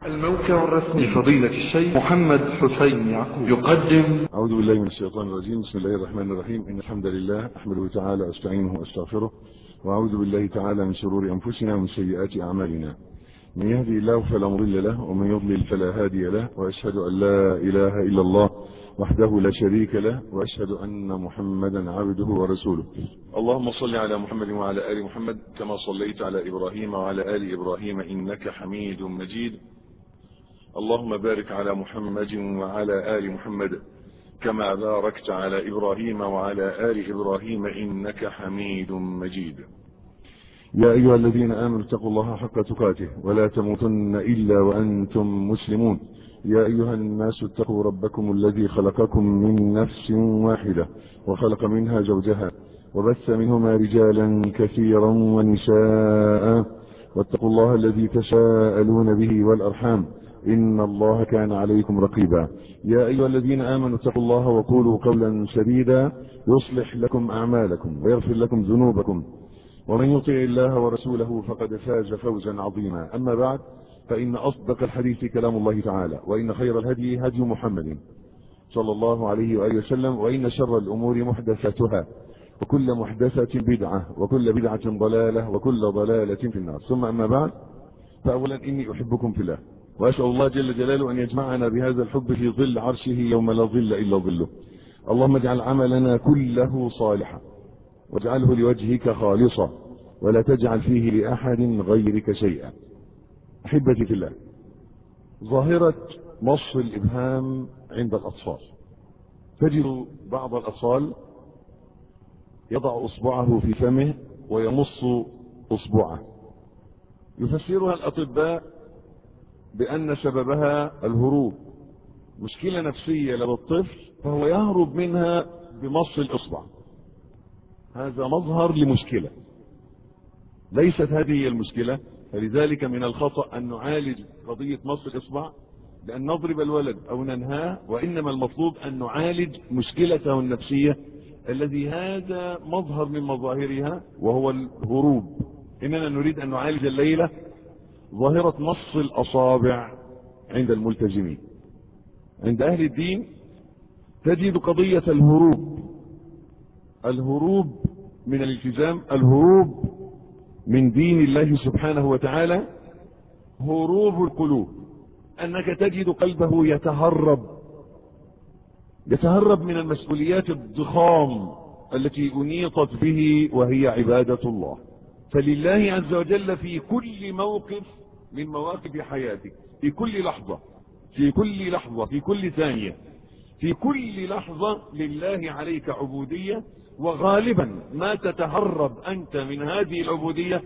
الموقع الرسمي لفضيلة الشيخ محمد حسين يعقوب يقدم أعوذ بالله من الشيطان الرجيم بسم الله الرحمن الرحيم إن الحمد لله أحمده تعالى أستعينه وأستغفره وأعوذ بالله تعالى من شرور أنفسنا ومن سيئات أعمالنا من يهدي الله فلا مضل له ومن يضلل فلا هادي له وأشهد أن لا إله إلا الله وحده لا شريك له وأشهد أن محمدا عبده ورسوله اللهم صل على محمد وعلى آل محمد كما صليت على إبراهيم وعلى آل إبراهيم إنك حميد مجيد اللهم بارك على محمد وعلى آل محمد كما باركت على إبراهيم وعلى آل إبراهيم إنك حميد مجيد يا أيها الذين آمنوا اتقوا الله حق تقاته ولا تموتن إلا وأنتم مسلمون يا أيها الناس اتقوا ربكم الذي خلقكم من نفس واحدة وخلق منها زوجها وبث منهما رجالا كثيرا ونساء واتقوا الله الذي تساءلون به والأرحام إن الله كان عليكم رقيبا يا أيها الذين آمنوا اتقوا الله وقولوا قولا سديدا يصلح لكم أعمالكم ويغفر لكم ذنوبكم ومن يطع الله ورسوله فقد فاز فوزا عظيما أما بعد فإن أصدق الحديث كلام الله تعالى وإن خير الهدي هدي محمد صلى الله عليه وآله وسلم وإن شر الأمور محدثاتها وكل محدثة بدعة وكل بدعة ضلالة وكل ضلالة في النار ثم أما بعد فأولا إني أحبكم في الله وأسأل الله جل جلاله أن يجمعنا بهذا الحب في ظل عرشه يوم لا ظل إلا ظله اللهم اجعل عملنا كله صالحا واجعله لوجهك خالصا ولا تجعل فيه لأحد غيرك شيئا أحبتي في الله ظاهرة مص الإبهام عند الأطفال تجد بعض الأطفال يضع أصبعه في فمه ويمص أصبعه يفسرها الأطباء بأن سببها الهروب مشكلة نفسية للطفل فهو يهرب منها بمص الإصبع هذا مظهر لمشكلة ليست هذه هي المشكلة فلذلك من الخطأ أن نعالج قضية مص الإصبع بأن نضرب الولد أو ننهاه وإنما المطلوب أن نعالج مشكلته النفسية الذي هذا مظهر من مظاهرها وهو الهروب إننا نريد أن نعالج الليلة ظاهرة مص الأصابع عند الملتزمين عند أهل الدين تجد قضية الهروب الهروب من الالتزام الهروب من دين الله سبحانه وتعالى هروب القلوب أنك تجد قلبه يتهرب يتهرب من المسؤوليات الضخام التي أنيطت به وهي عبادة الله فلله عز وجل في كل موقف من مواقف حياتك في كل لحظة في كل لحظة في كل ثانية في كل لحظة لله عليك عبودية وغالبا ما تتهرب أنت من هذه العبودية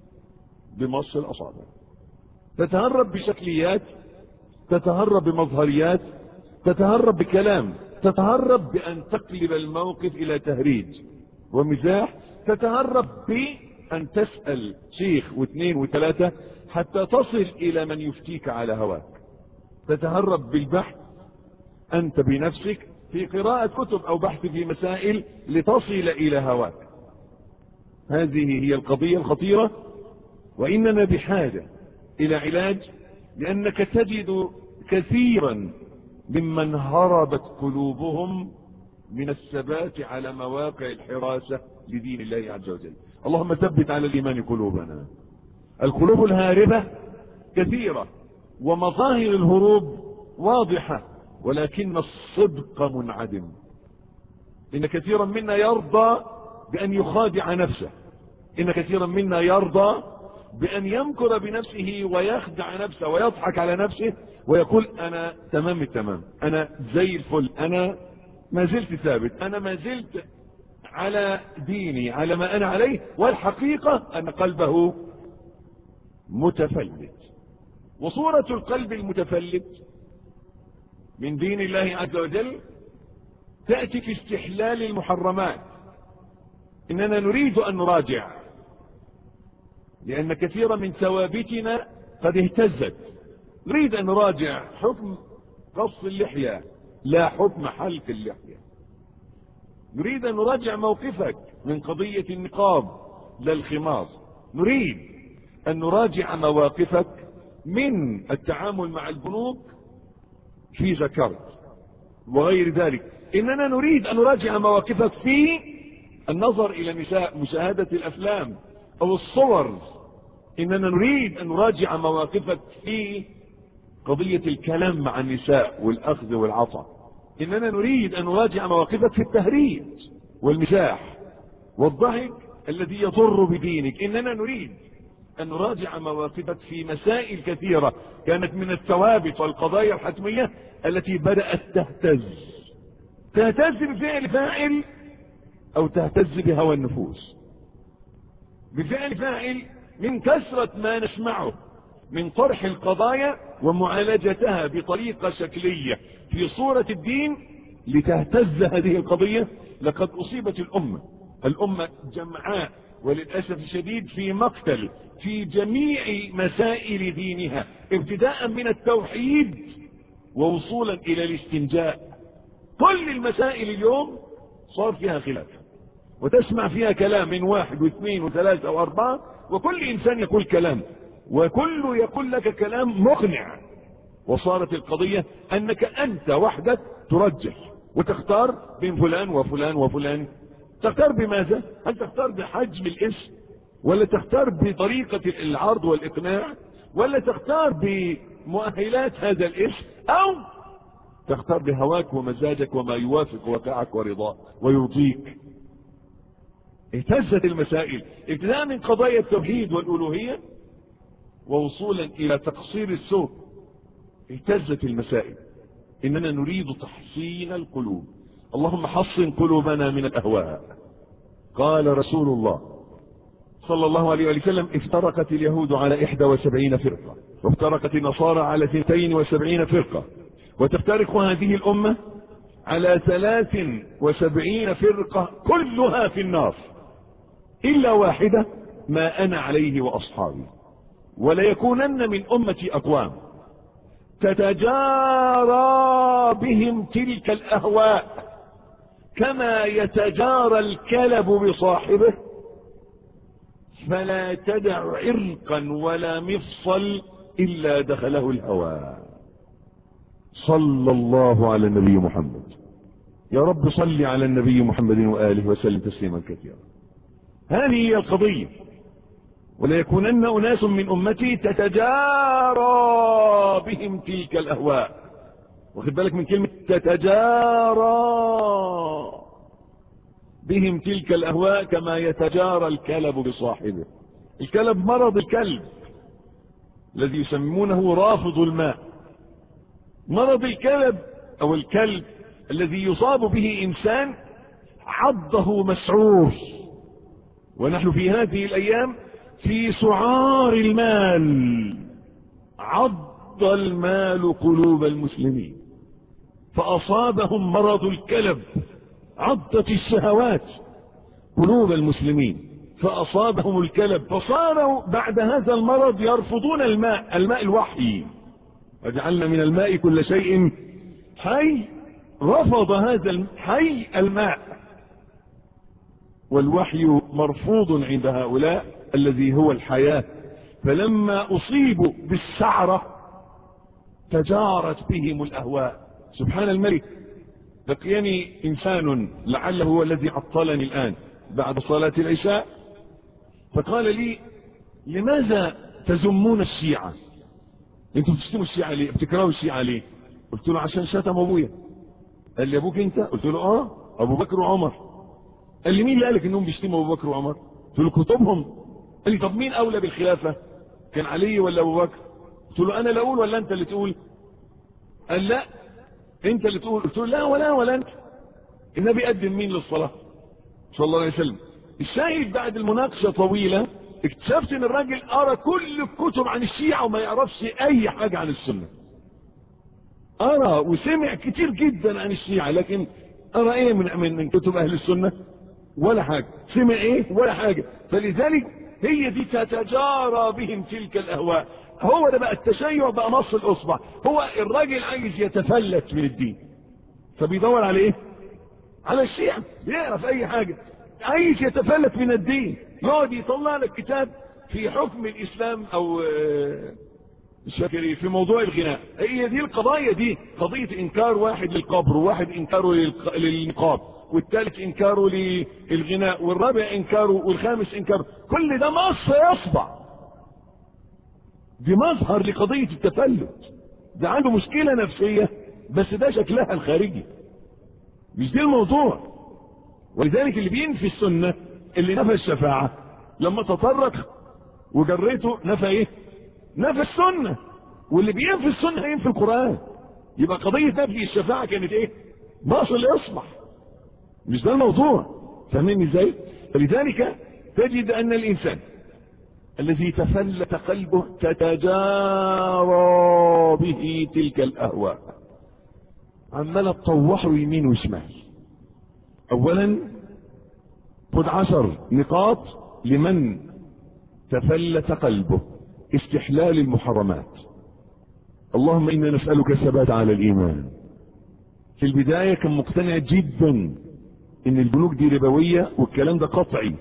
بمص الأصابع تتهرب بشكليات تتهرب بمظهريات تتهرب بكلام تتهرب بأن تقلب الموقف إلى تهريج ومزاح تتهرب بأن تسأل شيخ واثنين وثلاثة حتى تصل إلى من يفتيك على هواك تتهرب بالبحث أنت بنفسك في قراءة كتب أو بحث في مسائل لتصل إلى هواك هذه هي القضية الخطيرة وإننا بحاجة إلى علاج لأنك تجد كثيرا ممن هربت قلوبهم من الثبات على مواقع الحراسة لدين الله عز وجل اللهم ثبت على الإيمان قلوبنا القلوب الهاربة كثيرة ومظاهر الهروب واضحة ولكن الصدق منعدم إن كثيرا منا يرضى بأن يخادع نفسه إن كثيرا منا يرضى بأن يمكر بنفسه ويخدع نفسه ويضحك على نفسه ويقول أنا تمام التمام أنا زي الفل أنا ما زلت ثابت أنا ما زلت على ديني على ما أنا عليه والحقيقة أن قلبه متفلت وصورة القلب المتفلت من دين الله عز وجل تأتي في استحلال المحرمات إننا نريد أن نراجع لأن كثيرا من ثوابتنا قد اهتزت نريد أن نراجع حكم قص اللحية لا حكم حلق اللحية نريد أن نراجع موقفك من قضية النقاب لا الخمار نريد أن نراجع مواقفك من التعامل مع البنوك في ذكرت وغير ذلك اننا نريد ان نراجع مواقفك في النظر الى النساء مشاهدة الافلام او الصور اننا نريد ان نراجع مواقفك في قضية الكلام مع النساء والاخذ والعطاء اننا نريد ان نراجع مواقفك في التهريج والمزاح والضحك الذي يضر بدينك اننا نريد ان نراجع مواقفك في مسائل كثيرة كانت من الثوابت والقضايا الحتمية التي بدأت تهتز تهتز بفعل فاعل او تهتز بهوى النفوس بفعل فاعل من كثرة ما نسمعه من طرح القضايا ومعالجتها بطريقة شكلية في صورة الدين لتهتز هذه القضية لقد أصيبت الأمة الأمة جمعاء وللأسف الشديد في مقتل في جميع مسائل دينها ابتداء من التوحيد ووصولا إلى الاستنجاء كل المسائل اليوم صار فيها خلاف وتسمع فيها كلام من واحد واثنين وثلاثة واربعة وكل انسان يقول كلام وكل يقول لك كلام مقنع وصارت القضية انك انت وحدك ترجح وتختار بين فلان وفلان وفلان تختار بماذا هل تختار بحجم الاسم ولا تختار بطريقة العرض والاقناع ولا تختار بمؤهلات هذا الاسم او تختار بهواك ومزاجك وما يوافق واقعك ورضاك ويرضيك اهتزت المسائل ابتداء من قضايا التوحيد والألوهية ووصولا إلى تقصير السوق اهتزت المسائل إننا نريد تحصين القلوب اللهم حصن قلوبنا من الأهواء قال رسول الله صلى الله عليه وسلم افترقت اليهود على 71 فرقة وافترقت النصارى على 72 فرقة وتفترق هذه الأمة على 73 فرقة كلها في النار إلا واحدة ما أنا عليه وأصحابي وليكونن من أمتي أقوام تتجارى بهم تلك الأهواء كما يتجارى الكلب بصاحبه فلا تدع عرقا ولا مفصل إلا دخله الهوى صلى الله على النبي محمد يا رب صل على النبي محمد وآله وسلم تسليما كثيرا هذه هي القضية وليكونن أناس من أمتي تتجارى بهم تلك الأهواء واخد بالك من كلمة تتجارى بهم تلك الأهواء كما يتجارى الكلب بصاحبه الكلب مرض الكلب الذي يسمونه رافض الماء مرض الكلب أو الكلب الذي يصاب به إنسان عضه مسعور ونحن في هذه الأيام في سعار المال عض المال قلوب المسلمين فأصابهم مرض الكلب عضت الشهوات قلوب المسلمين فأصابهم الكلب فصاروا بعد هذا المرض يرفضون الماء الماء الوحي وجعلنا من الماء كل شيء حي رفض هذا الحي الماء والوحي مرفوض عند هؤلاء الذي هو الحياة فلما أصيبوا بالسعرة تجارت بهم الأهواء سبحان الملك لقيني إنسان لعله هو الذي عطلني الآن بعد صلاة العشاء فقال لي لماذا تزمون الشيعة انتوا بتشتموا الشيعة ليه بتكرهوا الشيعة ليه قلت له عشان شتم ابويا قال لي ابوك انت قلت له اه ابو بكر وعمر قال لي مين اللي قالك انهم بيشتموا ابو بكر وعمر قلت له كتبهم قال لي طب مين اولى بالخلافة كان علي ولا ابو بكر قلت له انا اللي اقول ولا انت اللي تقول قال لا انت اللي تقول قلت له لا ولا ولا انت النبي قدم مين للصلاة صلى الله عليه وسلم الشاهد بعد المناقشة طويلة اكتشفت ان الراجل قرا كل الكتب عن الشيعة وما يعرفش اي حاجة عن السنة قرا وسمع كتير جدا عن الشيعة لكن قرا ايه من, من, من كتب اهل السنة ولا حاجة سمع ايه ولا حاجة فلذلك هي دي تتجارى بهم تلك الاهواء هو ده بقى التشيع بقى مص الاصبع هو الراجل عايز يتفلت من الدين فبيدور على ايه على الشيعة بيعرف اي حاجة عايز يتفلت من الدين يقعد يطلع لك كتاب في حكم الاسلام او مش فاكر ايه في موضوع الغناء هي دي القضايا دي قضية انكار واحد للقبر وواحد انكاره للق- للنقاب والثالث انكاره للغناء والرابع انكاره والخامس انكاره كل ده مص يصبع دي مظهر لقضية التفلت ده عنده مشكلة نفسية بس ده شكلها الخارجي مش دي الموضوع ولذلك اللي بينفي السنة اللي نفى الشفاعة لما تطرق وجريته نفى ايه نفى السنة واللي بينفي السنة ينفي القرآن يبقى قضية نفي الشفاعة كانت ايه باصل يصبح مش ده الموضوع فاهمين ازاي فلذلك تجد ان الانسان الذي تفلت قلبه تتجارى به تلك الاهواء عمال تطوحه يمين وشمال اولا خد عشر نقاط لمن تفلت قلبه استحلال المحرمات اللهم انا نسألك الثبات على الايمان في البداية كان مقتنع جدا ان البنوك دي ربوية والكلام ده قطعي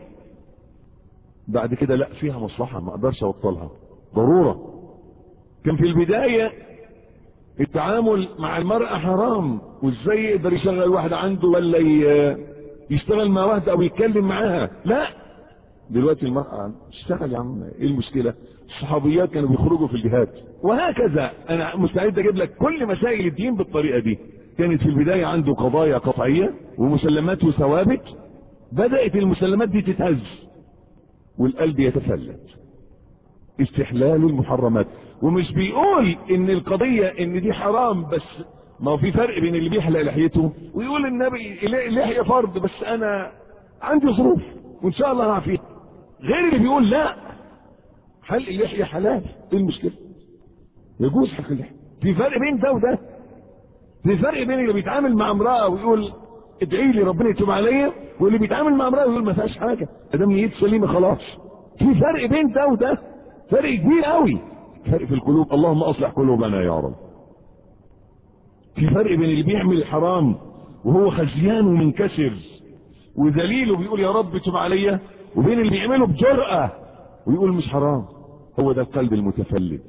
بعد كده لا فيها مصلحة ما اقدرش ابطلها ضرورة كان في البداية التعامل مع المرأة حرام وازاي يقدر يشغل واحدة عنده ولا ي- يشتغل مع واحدة او يتكلم معاها لا دلوقتي المرأة اشتغل يا عم ايه المشكلة الصحابيات كانوا بيخرجوا في الجهاد وهكذا انا مستعد اجيب لك كل مسائل الدين بالطريقة دي كانت في البداية عنده قضايا قطعية ومسلمات وثوابت بدأت المسلمات دي تتهز والقلب يتفلت استحلال المحرمات ومش بيقول ان القضية ان دي حرام بس ما هو في فرق بين اللي بيحلق لحيته ويقول النبي اللحية فرض بس انا عندي ظروف وان شاء الله هعفيها غير اللي بيقول لا حلق اللحية حلال ايه المشكلة يجوز حلق اللحية في فرق بين ده وده في فرق بين اللي بيتعامل مع امرأة ويقول ادعي لي ربنا يتوب عليا واللي بيتعامل مع امرأة ويقول ما فيهاش حاجة ادام نيته سليمة خلاص في فرق بين ده وده فرق كبير قوي فرق في القلوب اللهم اصلح قلوبنا يا رب في فرق بين اللي بيعمل الحرام وهو خزيان ومنكسر وذليل وبيقول يا رب تب عليا وبين اللي بيعمله بجرأة ويقول مش حرام هو ده القلب المتفلت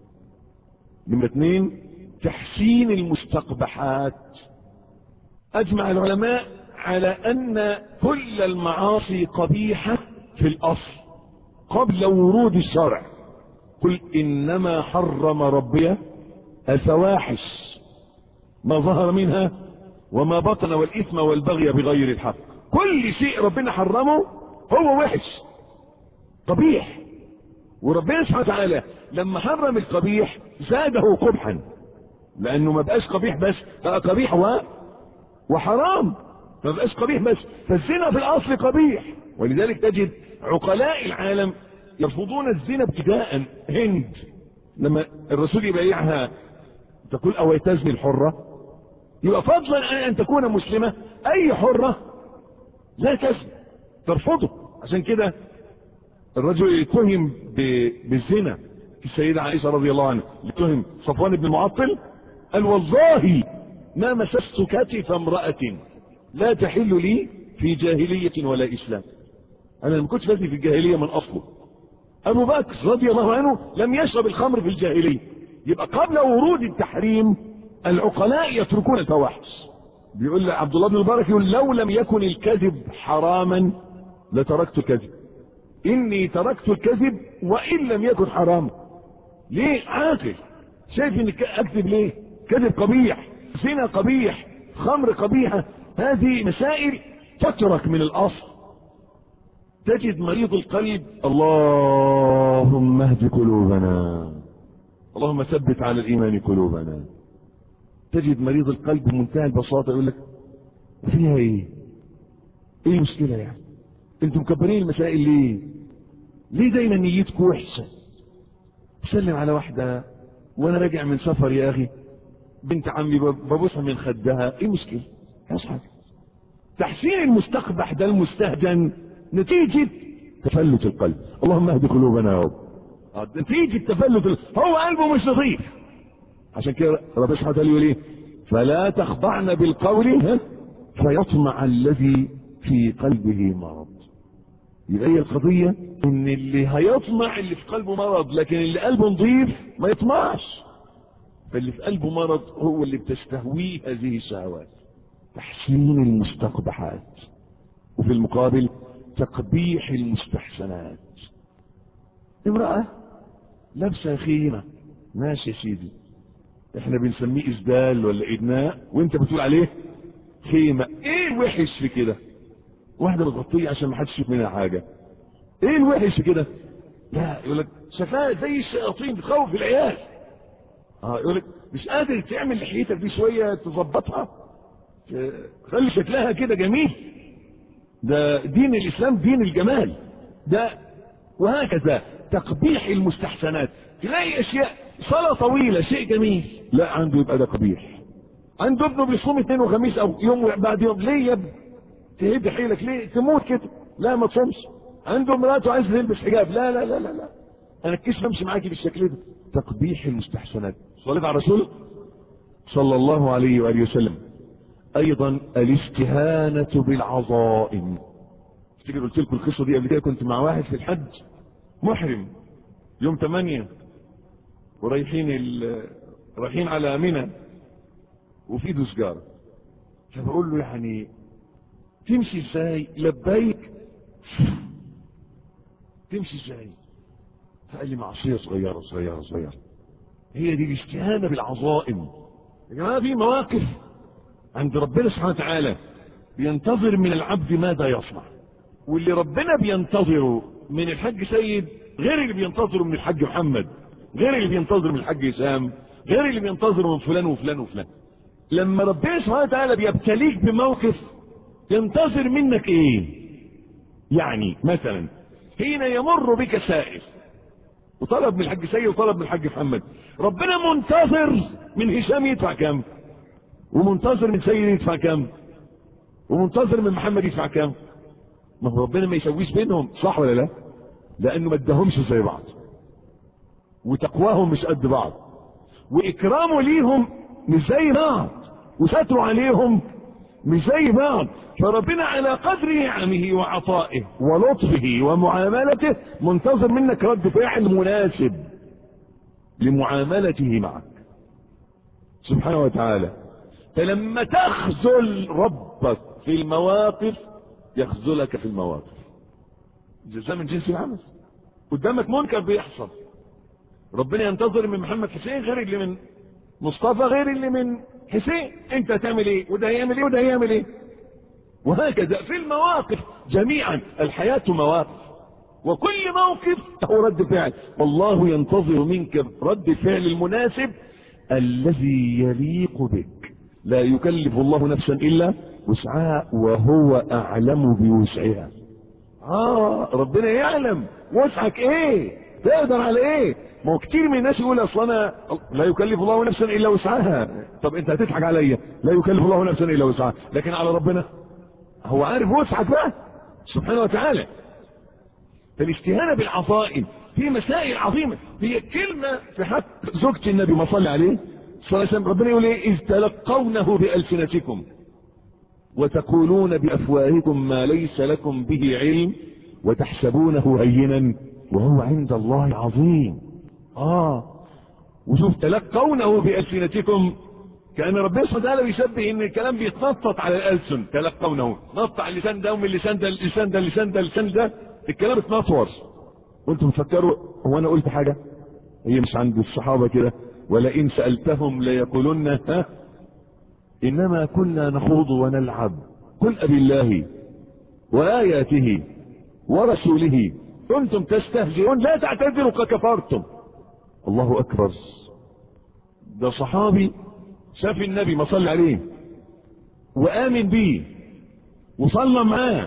نمرة اتنين تحسين المستقبحات اجمع العلماء على ان كل المعاصي قبيحة في الاصل قبل ورود الشرع قل انما حرم ربي الفواحش ما ظهر منها وما بطن والاثم والبغي بغير الحق كل شيء ربنا حرمه هو وحش قبيح وربنا سبحانه وتعالى لما حرم القبيح زاده قبحا لانه ما بقاش قبيح بس بقى قبيح و... وحرام ما بقاش قبيح بس فالزنا في الاصل قبيح ولذلك تجد عقلاء العالم يرفضون الزنا ابتداء هند لما الرسول يبايعها تقول او تزني الحرة يبقى فضلا عن ان تكون مسلمة اي حرة لا تزني ترفضه عشان كده الرجل يتهم ب- بالزنا السيدة عائشة رضي الله عنها يتهم صفوان بن المعطل قال والله ما مسست كتف امرأة لا تحل لي في جاهلية ولا إسلام أنا ما كنتش بزني في الجاهلية من أصله أبو بكر رضي الله عنه لم يشرب الخمر في الجاهلية يبقى قبل ورود التحريم العقلاء يتركون الفواحش بيقول لي عبد الله بن المبارك يقول لو لم يكن الكذب حراما لتركت الكذب إني تركت الكذب وإن لم يكن حراما ليه عاقل شايف إن أكذب ليه كذب قبيح زنا قبيح خمر قبيحة هذه مسائل تترك من الأصل تجد مريض القلب اللهم اهد قلوبنا اللهم ثبت على الإيمان قلوبنا تجد مريض القلب بمنتهى البساطة يقول لك فيها ايه ايه المشكلة يعني انتم مكبرين المسائل ليه ليه دايما نيتكم وحشة بسلم على واحدة وانا راجع من سفر يا اخي بنت عمي ببوسها من خدها ايه المشكلة مفيش حاجة تحسين المستقبح ده المستهجن نتيجة تفلت القلب اللهم اهد قلوبنا يا رب آه، نتيجة تفلت ال- هو قلبه مش نظيف عشان كده ربنا سبحانه وتعالى يقول ايه فلا تخضعن بالقول ها فيطمع الذي في قلبه مرض يبقى هي القضية ان اللي هيطمع اللي في قلبه مرض لكن اللي قلبه نظيف ما يطمعش فاللي في قلبه مرض هو اللي بتستهويه هذه الشهوات تحسين المستقبحات وفي المقابل تقبيح المستحسنات امرأة لابسة خيمة ماشي يا سيدي احنا بنسميه اسدال ولا ادناء وانت بتقول عليه خيمة ايه الوحش في كده واحدة متغطية عشان ما حدش يشوف منها حاجة ايه الوحش في كده لا يقول لك شكلها زي الشياطين بتخوف العيال اه يقول لك مش قادر تعمل لحيتك دي شوية تظبطها خلي شكلها كده جميل ده دين الاسلام دين الجمال ده وهكذا تقبيح المستحسنات تلاقي اشياء صلاة طويلة شيء جميل لا عنده يبقى ده قبيح عنده ابنه بيصوم اثنين وخميس او يوم بعد يوم ليه يا ابني تهد حيلك ليه تموت كده لا ما تصومش عنده مراته عايز تلبس حجاب لا لا لا لا لا انا الكيس بمشي معاكي بالشكل ده تقبيح المستحسنات صليت على الرسول صلى الله عليه واله وسلم ايضا الاستهانة بالعظائم افتكر قلت لكم القصة دي قبل كده كنت مع واحد في الحج محرم يوم 8 ورايحين ال... رايحين على منى وفي ايده سجارة فبقول له يعني تمشي ازاي لبيك تمشي ازاي فقال لي معصية صغيرة صغيرة صغيرة هي دي الاستهانة بالعظائم يا جماعة في مواقف عند ربنا سبحانه وتعالى بينتظر من العبد ماذا يصنع واللي ربنا بينتظره من الحاج سيد غير اللي بينتظره من الحاج محمد غير اللي بينتظره من الحاج هشام غير اللي بينتظره من فلان وفلان وفلان لما ربنا سبحانه وتعالى بيبتليك بموقف ينتظر منك ايه يعني مثلا حين يمر بك سائل وطلب من الحاج سيد وطلب من الحاج محمد ربنا منتظر من هشام يدفع كام ومنتظر من سيد يدفع كام ومنتظر من محمد يدفع كام ما هو ربنا ما يسويش بينهم صح ولا لا لانه ما اداهمش زي بعض وتقواهم مش قد بعض واكرامه ليهم مش زي بعض وستره عليهم مش زي بعض فربنا على قدر نعمه وعطائه ولطفه ومعاملته منتظر منك رد فعل مناسب لمعاملته معك سبحانه وتعالى فلما تخذل ربك في المواقف يخذلك في المواقف جزاء من جنس العمل قدامك منكر بيحصل ربنا ينتظر من محمد حسين غير اللي من مصطفى غير اللي من حسين انت هتعمل ايه وده هيعمل ايه وده هيعمل ايه وهكذا في المواقف جميعا الحياة مواقف وكل موقف له رد فعل والله ينتظر منك رد فعل المناسب الذي يليق بك لا يكلف الله نفسا الا وسعها وهو اعلم بوسعها اه ربنا يعلم وسعك ايه تقدر على ايه ما هو كتير من الناس يقول اصل انا لا يكلف الله نفسا الا وسعها طب انت هتضحك عليا لا يكلف الله نفسا الا وسعها لكن على ربنا هو عارف وسعك بقى سبحانه وتعالى فالاستهانة بالعظائم في مسائل عظيمة هي كلمة في حق زوجة النبي ما صلى عليه صلى الله عليه وسلم ربنا يقول ايه اذ تلقونه بألسنتكم وتقولون بأفواهكم ما ليس لكم به علم وتحسبونه هينا وهو عند الله عظيم اه وشوف تلقونه بألسنتكم كأن ربنا سبحانه وتعالى بيشبه ان الكلام بيتنطط على الألسن تلقونه نط على اللسان ده ومن اللسان ده اللسان ده اللسان ده اللسان ده الكلام اتنطور وانتم مفكروا هو انا قلت حاجة هي مش عند الصحابة كده ولئن سألتهم ليقولن ها انما كنا نخوض ونلعب قل أبي الله وآياته ورسوله كنتم تستهزئون لا تعتذروا قد كفرتم الله أكبر ده صحابي شاف النبي ما صلى عليه وآمن بيه وصلى معاه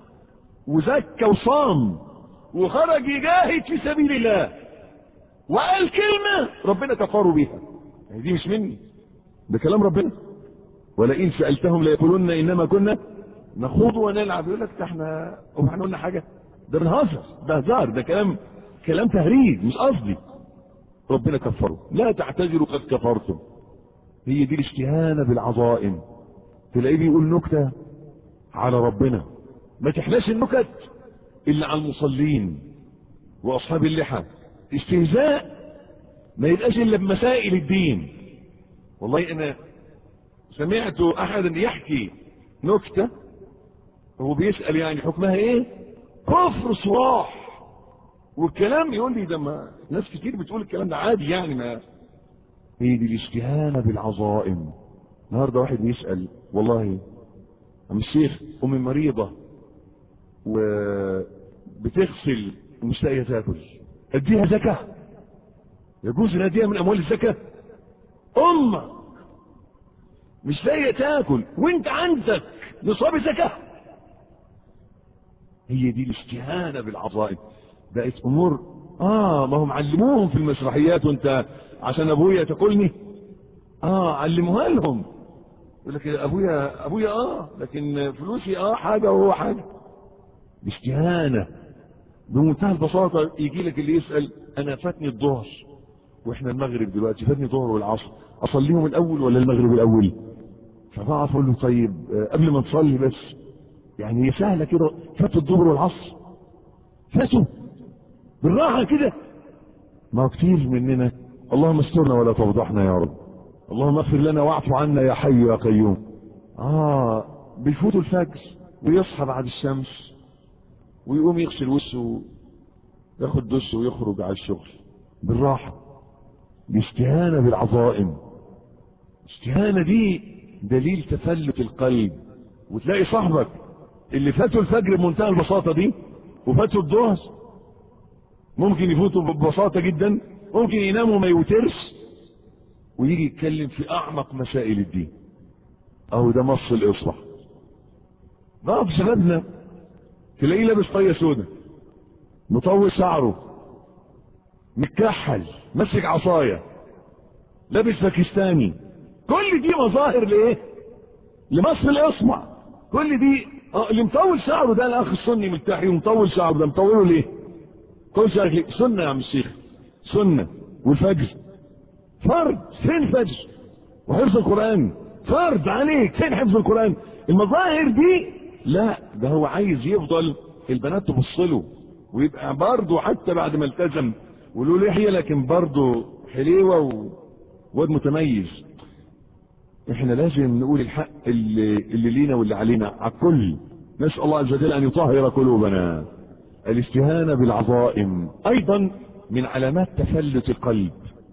وزكى وصام وخرج يجاهد في سبيل الله وقال كلمة ربنا كفروا بيها يعني دي مش مني ده كلام ربنا ولئن سألتهم ليقولون إنما كنا نخوض ونلعب يقول لك ده احنا هو احنا قلنا حاجة ده بنهزر ده هزار ده كلام كلام تهريج مش قصدي ربنا كفره لا تعتذروا قد كفرتم هي دي الاستهانة بالعظائم تلاقيه بيقول نكتة على ربنا ما تحلاش النكت اللي على المصلين واصحاب اللحى استهزاء ما يبقاش الا بمسائل الدين والله انا سمعت احدا يحكي نكته هو بيسال يعني حكمها ايه كفر صراح والكلام يقول لي ده ما ناس كتير بتقول الكلام ده عادي يعني ما هي دي الاستهانه بالعظائم النهارده واحد بيسال والله عم الشيخ امي مريضه وبتغسل ومش لاقيه تاكل اديها زكاه يجوز ان اديها من اموال الزكاه امك مش لاقيه تاكل وانت عندك نصاب زكاه هي دي الاستهانه بالعظائم بقت امور اه ما هم علموهم في المسرحيات وانت عشان ابويا تاكلني اه علموها لهم يقول لك ابويا ابويا اه لكن فلوسي اه حاجه وهو حاجه استهانه بمنتهى البساطه يجي لك اللي يسال انا فاتني الظهر واحنا المغرب دلوقتي فاتني الظهر والعصر اصليهم الاول ولا المغرب الاول فبقى اقول له طيب قبل ما تصلي بس يعني هي سهله كده فات الظهر والعصر فاتوا بالراحه كده ما كتير مننا اللهم استرنا ولا تفضحنا يا رب اللهم اغفر لنا واعف عنا يا حي يا قيوم اه بيفوتوا الفجر ويصحى بعد الشمس ويقوم يغسل وشه ياخد دش ويخرج على الشغل بالراحه الاستهانه بالعظائم الاستهانه دي دليل تفلت القلب وتلاقي صاحبك اللي فاتوا الفجر بمنتهى البساطه دي وفاتوا الظهر ممكن يفوتوا ببساطه جدا ممكن يناموا ما يوترش ويجي يتكلم في اعمق مسائل الدين اهو ده مص الاصلاح بعض شبابنا تلاقيه لابس طيه سودا مطول شعره متكحل ماسك عصايه لابس باكستاني كل دي مظاهر لايه لمص الاصبع كل دي اه اللي مطول شعره ده الاخ السني ملتحي ومطول شعره ده مطوله ليه كل شعرك ليه سنه يا عم الشيخ سنه والفجر فرض فين الفجر وحفظ القرآن فرض عليك فين حفظ القرآن المظاهر دي لا ده هو عايز يفضل البنات تبص له ويبقى برضه حتى بعد ما التزم وله لحيه لكن برضه حليوه وواد متميز احنا لازم نقول الحق اللي, اللي لينا واللي علينا على الكل نسال الله عز وجل ان يطهر قلوبنا الاستهانه بالعظائم ايضا من علامات تفلت القلب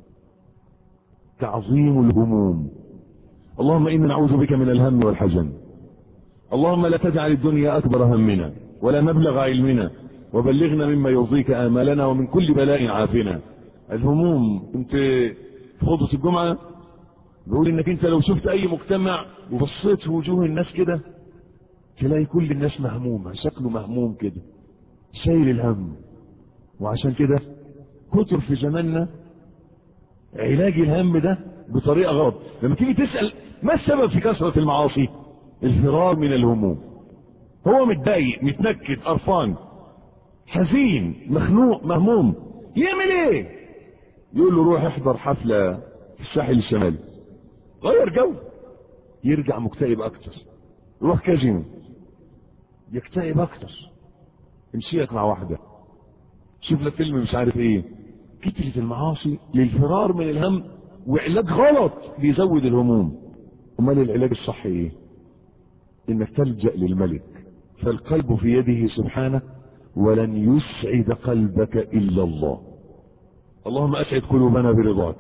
تعظيم الهموم اللهم إنا نعوذ بك من الهم والحزن اللهم لا تجعل الدنيا أكبر همنا ولا مبلغ علمنا وبلغنا مما يرضيك آمالنا ومن كل بلاء عافنا الهموم كنت في خطبة الجمعة بقول انك انت لو شفت اي مجتمع وبصيت في وجوه الناس كده تلاقي كل الناس مهمومة شكله مهموم كده شايل الهم وعشان كده كتر في زماننا علاج الهم ده بطريقة غلط لما تيجي تسأل ما السبب في كثرة المعاصي الفرار من الهموم هو متضايق متنكد قرفان حزين مخنوق مهموم يعمل ايه يقول له روح احضر حفلة في الساحل الشمالي غير جو يرجع مكتئب اكتر روح كازينو يكتئب اكتر امشيك مع واحدة شوف لك فيلم مش عارف ايه كترة المعاصي للفرار من الهم وعلاج غلط بيزود الهموم امال العلاج الصحي ايه انك تلجأ للملك فالقلب في يده سبحانه ولن يسعد قلبك الا الله اللهم اسعد قلوبنا برضاك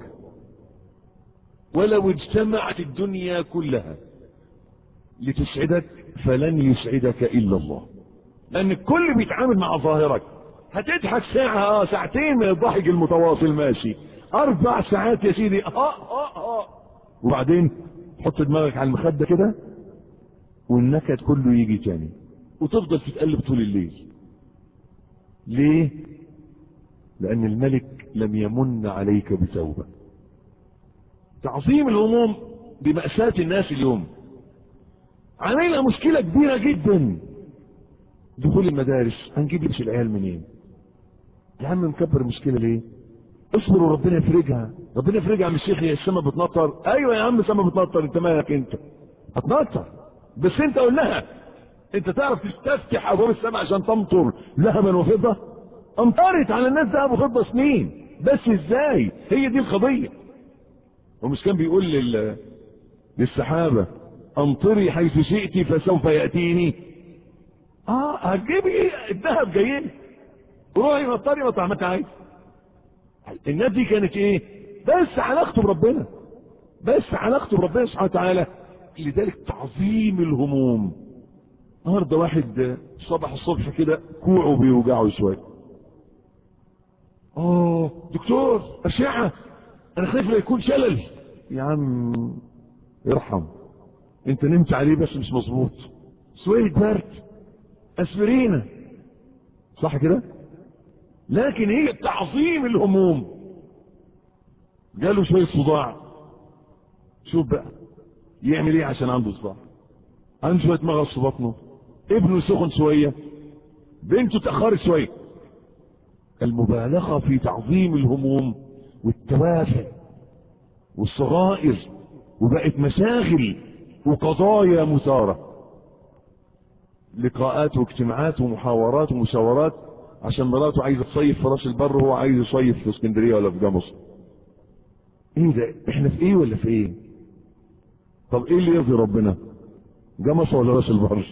ولو اجتمعت الدنيا كلها لتسعدك فلن يسعدك الا الله لان الكل بيتعامل مع ظاهرك هتضحك ساعة اه ساعتين من الضحك المتواصل ماشي اربع ساعات يا سيدي اه اه اه وبعدين حط دماغك على المخدة كده والنكد كله يجي تاني وتفضل تتقلب طول الليل ليه لان الملك لم يمن عليك بتوبة تعظيم الهموم بمأساة الناس اليوم علينا مشكلة كبيرة جدا دخول المدارس هنجيب لبس العيال منين يا عم مكبر المشكلة ليه اصبر وربنا يفرجها ربنا يفرجها من الشيخ هي السما بتنطر ايوه يا عم السما بتنطر انت مالك انت هتنطر بس انت قول لها انت تعرف تستفتح ابواب السماء عشان تمطر ذهبا وفضة امطرت على الناس ذهب وفضة سنين بس ازاي هي دي القضية ومش كان بيقول لل... للسحابة امطري حيث شئت فسوف يأتيني اه هتجيبي ايه الذهب جايين روحي مطري مطرح ما انت عايز الناس دي كانت ايه بس علاقته بربنا بس علاقته بربنا سبحانه وتعالى لذلك تعظيم الهموم النهارده واحد صبح الصبح كده كوعه بيوجعه شويه اه دكتور اشعه انا خايف لا يكون شلل يا عم ارحم انت نمت عليه بس مش مظبوط شويه برد اسبرينا صح كده لكن هي تعظيم الهموم جاله شويه صداع شوف بقى يعمل ايه عشان عنده صداع عنده شويه مغص في بطنه ابنه سخن شويه بنته اتاخرت شويه المبالغه في تعظيم الهموم والتوافه والصغائر وبقت مشاغل وقضايا مثاره لقاءات واجتماعات ومحاورات ومشاورات عشان مراته عايزه تصيف في راس البر وهو عايز يصيف في اسكندريه ولا في جمصة ايه ده احنا في ايه ولا في ايه طب ايه اللي يرضي ربنا جمصة ولا راس البر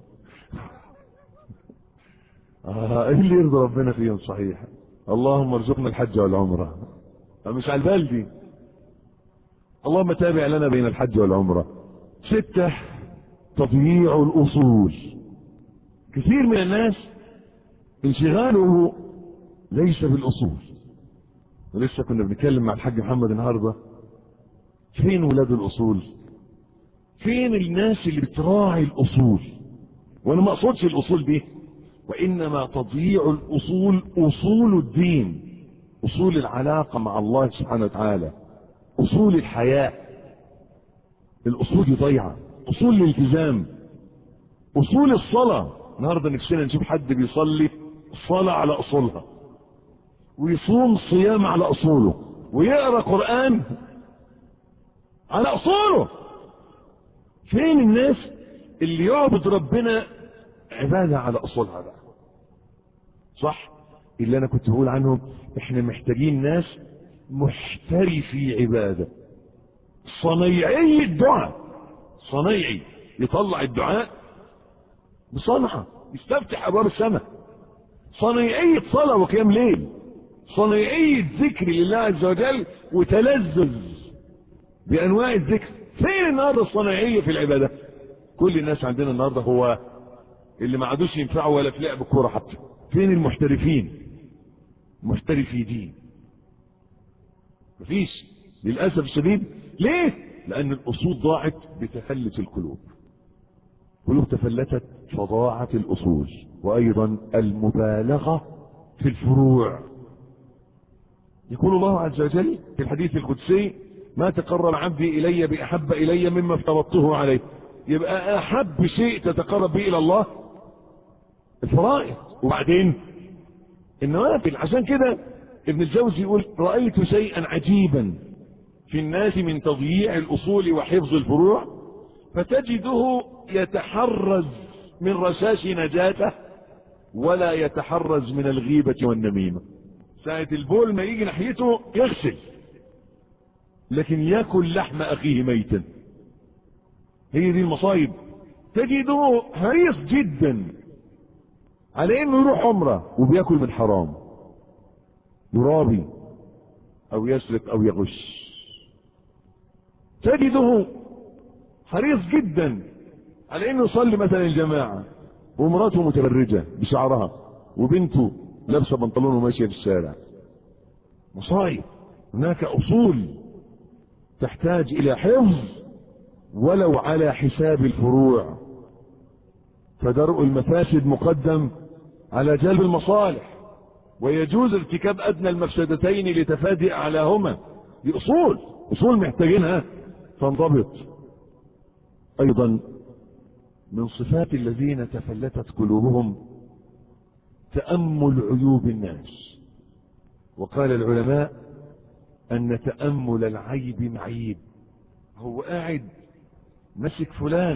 آه ايه اللي يرضي ربنا فيهم صحيح اللهم ارزقنا الحج والعمرة مش على البال دي اللهم تابع لنا بين الحج والعمرة ستة تضييع الأصول كثير من الناس انشغاله ليس بالأصول ولسه كنا بنتكلم مع الحاج محمد النهارده فين ولاد الأصول فين الناس اللي بتراعي الأصول وأنا ما أقصدش الأصول دي وإنما تضييع الأصول أصول الدين أصول العلاقة مع الله سبحانه وتعالى أصول الحياة الأصول دي ضيعة أصول الالتزام أصول الصلاة النهارده نفسنا نشوف حد بيصلي الصلاة على أصولها ويصوم صيام على أصوله ويقرأ قرآن على أصوله فين الناس اللي يعبد ربنا عبادة على أصولها بقى صح اللي أنا كنت بقول عنهم إحنا محتاجين ناس محترفي عبادة صنيعي الدعاء صنيعي يطلع الدعاء بصنعة يستفتح أبواب السماء صنيعية صلاة وقيام ليل صنيعية ذكر لله عز وجل وتلذذ بأنواع الذكر فين النهارده الصناعية في العبادة كل الناس عندنا النهارده هو اللي ما عادوش ينفعوا ولا في لعب الكورة حتى فين المحترفين محترفي دين مفيش للأسف الشديد ليه لأن الأصول ضاعت بتفلت القلوب قلوب تفلتت فضاعت الأصول وأيضا المبالغة في الفروع يقول الله عز وجل في الحديث القدسي ما تقرب عبدي إلي بأحب إلي مما افترضته عليه يبقى أحب شيء تتقرب به إلى الله الفرائض وبعدين النوافل عشان كده ابن الجوزي يقول رأيت شيئا عجيبا في الناس من تضييع الأصول وحفظ الفروع فتجده يتحرز من رشاش نجاته ولا يتحرز من الغيبة والنميمة ساعة البول ما يجي ناحيته يغسل لكن ياكل لحم أخيه ميتا هي دي المصايب تجده حريص جدا على انه يروح عمره وبياكل من حرام يرابي او يسرق او يغش تجده حريص جدا على انه يصلي مثلا الجماعة ومراته متبرجة بشعرها وبنته لابسة بنطلون وماشية في الشارع مصايب هناك اصول تحتاج الى حفظ ولو على حساب الفروع فدرء المفاسد مقدم على جلب المصالح ويجوز ارتكاب ادنى المفسدتين لتفادي اعلاهما دي اصول اصول محتاجينها تنضبط ايضا من صفات الذين تفلتت قلوبهم تامل عيوب الناس وقال العلماء ان تامل العيب معيب هو قاعد مسك فلان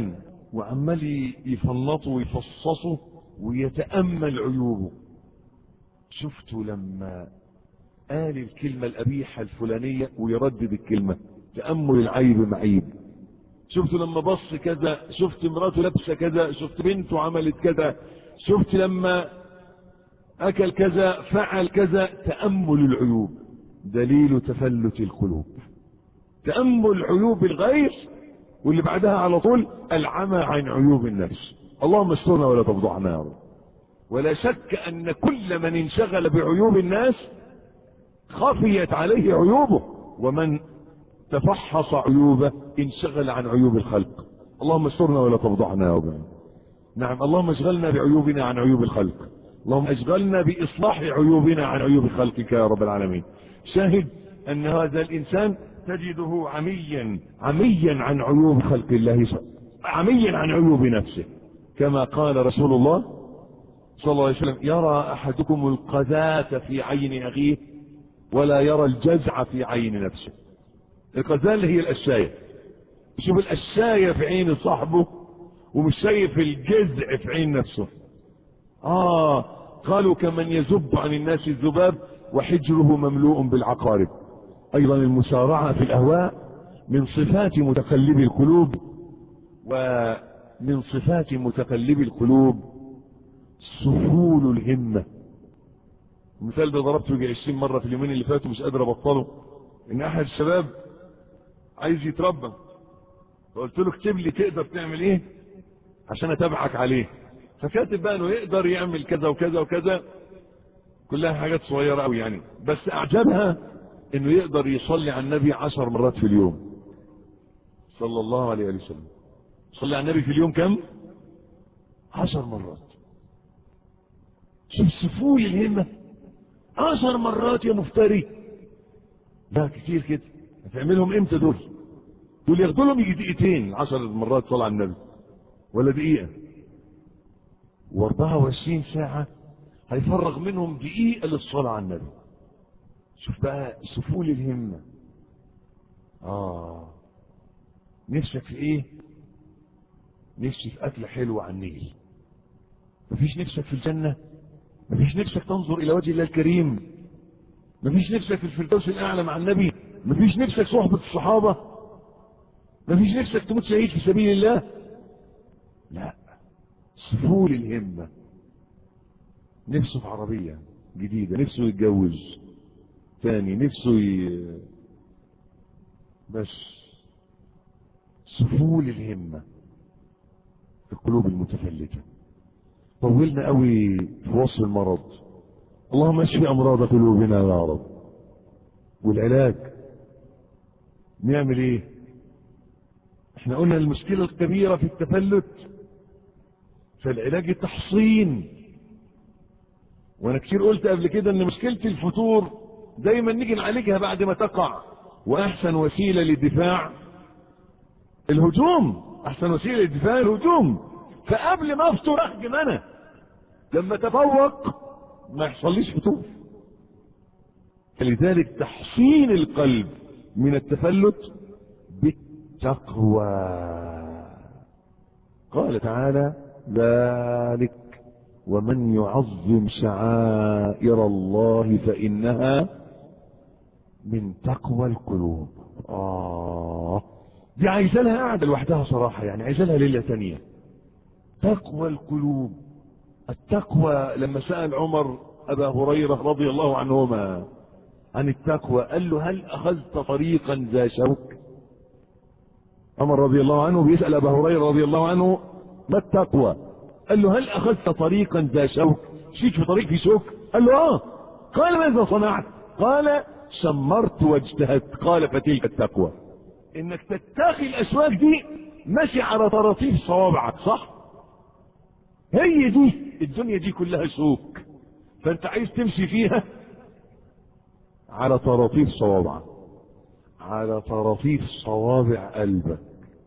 وعمال يفنطه ويفصصه ويتأمل عيوبه شفته لما قال الكلمة القبيحة الفلانية ويردد الكلمة تأمل العيب معيب شفت لما بص كذا شفت مراته لابسه كذا شفت بنته عملت كذا شفت لما اكل كذا فعل كذا تامل العيوب دليل تفلت القلوب تامل عيوب الغير واللي بعدها على طول العمى عن عيوب النفس اللهم استرنا ولا تفضحنا يا رب ولا شك ان كل من انشغل بعيوب الناس خفيت عليه عيوبه ومن تفحص عيوبه انشغل عن عيوب الخلق اللهم استرنا ولا تفضحنا يا رب نعم اللهم اشغلنا بعيوبنا عن عيوب الخلق اللهم اشغلنا باصلاح عيوبنا عن عيوب خلقك يا رب العالمين شاهد ان هذا الانسان تجده عميا عميا عن عيوب خلق الله عميا عن عيوب نفسه كما قال رسول الله صلى الله عليه وسلم يرى احدكم القذاة في عين اخيه ولا يرى الجزع في عين نفسه القذاة اللي هي القشاية شوف القشاية في عين صاحبه ومش شايف الجزع في عين نفسه اه قالوا كمن يزب عن الناس الذباب وحجره مملوء بالعقارب ايضا المسارعة في الاهواء من صفات متقلب القلوب ومن صفات متقلب القلوب سفول الهمة المثال ده ضربته يجي 20 مرة في اليومين اللي فاتوا مش قادر ابطله ان احد الشباب عايز يتربى فقلت له اكتب لي تقدر تعمل ايه عشان اتابعك عليه فكاتب بقى انه يقدر يعمل كذا وكذا وكذا كلها حاجات صغيرة قوي يعني بس اعجبها انه يقدر يصلي على النبي عشر مرات في اليوم صلى الله عليه وسلم صلي على النبي في اليوم كم عشر مرات شوف سفول الهمة عشر مرات يا مفتري ده كتير كده هتعملهم امتى دول دول ياخدوا لهم يجي دقيقتين عشر مرات صلاة على النبي ولا دقيقة و24 ساعة هيفرغ منهم دقيقة للصلاة على النبي شوف بقى سفول الهمة آه نفسك في ايه نفسي في أكل حلو على النيل مفيش نفسك في الجنة مفيش نفسك تنظر إلى وجه الله الكريم مفيش نفسك في الفردوس الأعلى مع النبي مفيش نفسك صحبة الصحابة مفيش نفسك تموت شهيد في سبيل الله لا سفول الهمة نفسه في عربية جديدة نفسه يتجوز تاني نفسه ي... بس سفول الهمة في القلوب المتفلتة طولنا قوي في وصف المرض اللهم اشفي امراض قلوبنا يا رب والعلاج نعمل ايه احنا قلنا المشكلة الكبيرة في التفلت فالعلاج التحصين وانا كتير قلت قبل كده ان مشكلة الفتور دايما نيجي نعالجها بعد ما تقع واحسن وسيلة للدفاع الهجوم احسن وسيلة للدفاع الهجوم فقبل ما افطر اهجم انا لما تفوق ما يحصليش فتور فلذلك تحصين القلب من التفلت بالتقوى قال تعالى ذلك ومن يعظم شعائر الله فإنها من تقوى القلوب آه دي عايزة لها قاعدة لوحدها صراحة يعني عايزة لها ليلة تانية تقوى القلوب التقوى لما سأل عمر أبا هريرة رضي الله عنهما عن التقوى قال له هل أخذت طريقا ذا شوك عمر رضي الله عنه بيسأل أبا هريرة رضي الله عنه ما التقوى قال له هل أخذت طريقا ذا شوك شيك في طريق في شوك قال له آه قال ماذا صنعت قال شمرت واجتهدت قال فتلك التقوى انك تتاخي الاشواك دي ماشي على طراطيف صوابعك صح هي دي الدنيا دي كلها شوك فانت عايز تمشي فيها على طراطيف صوابعك على طراطيف صوابع قلبك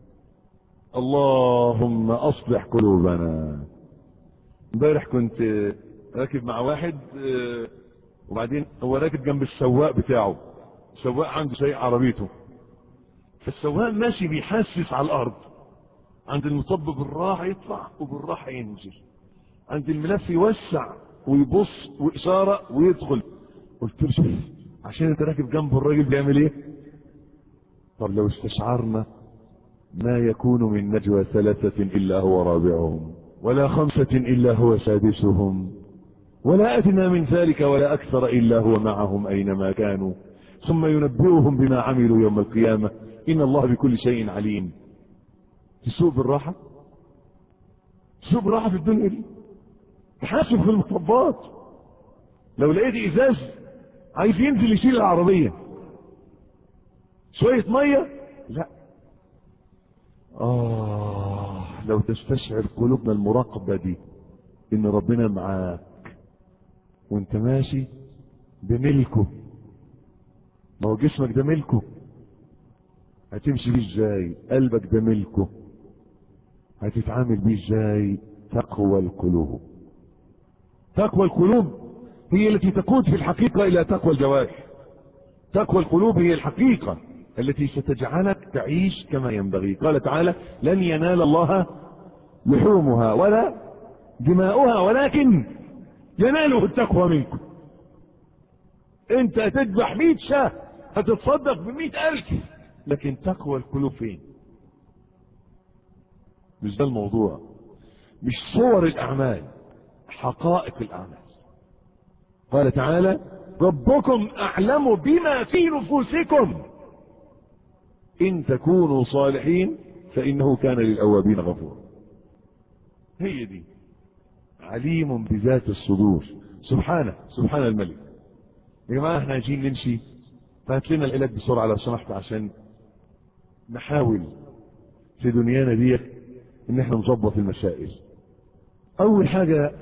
اللهم اصلح قلوبنا امبارح كنت راكب مع واحد وبعدين هو راكب جنب السواق بتاعه السواق عنده سايق عربيته فالسواق ماشي بيحسس على الارض عند المطب بالراحة يطلع وبالراحة ينزل عند الملف يوسع ويبص وإشارة ويدخل قلت له شوف عشان انت راكب جنبه الراجل بيعمل ايه طب لو استشعرنا ما يكون من نجوى ثلاثة إلا هو رابعهم ولا خمسة إلا هو سادسهم ولا أدنى من ذلك ولا أكثر إلا هو معهم أينما كانوا ثم ينبئهم بما عملوا يوم القيامة إن الله بكل شيء عليم تسوق بالراحة تسوق بالراحة في الدنيا دي تحاسب في المطبات لو لقيت إزاز عايز ينزل يشيل العربية شوية مية لا آه لو تستشعر قلوبنا المراقبة دي إن ربنا معاك وانت ماشي بملكه ما هو جسمك ده ملكه هتمشي بيه ازاي قلبك ده ملكه هتتعامل بيه ازاي تقوى القلوب تقوى القلوب هي التي تقود في الحقيقة الى تقوى الجوارح تقوى القلوب هي الحقيقة التي ستجعلك تعيش كما ينبغي قال تعالى لن ينال الله لحومها ولا دماؤها ولكن يناله التقوى منكم انت هتذبح مئة شاه هتتصدق بمئة الف لكن تقوى القلوب فين مش ده الموضوع مش صور الاعمال حقائق الاعمال قال تعالى ربكم اعلم بما في نفوسكم ان تكونوا صالحين فانه كان للاوابين غفورا هي دي عليم بذات الصدور سبحانه سبحان الملك يا جماعه احنا عايزين نمشي فهات لنا العلاج بسرعه لو سمحت عشان نحاول في دنيانا ديت ان احنا نظبط المسائل اول حاجه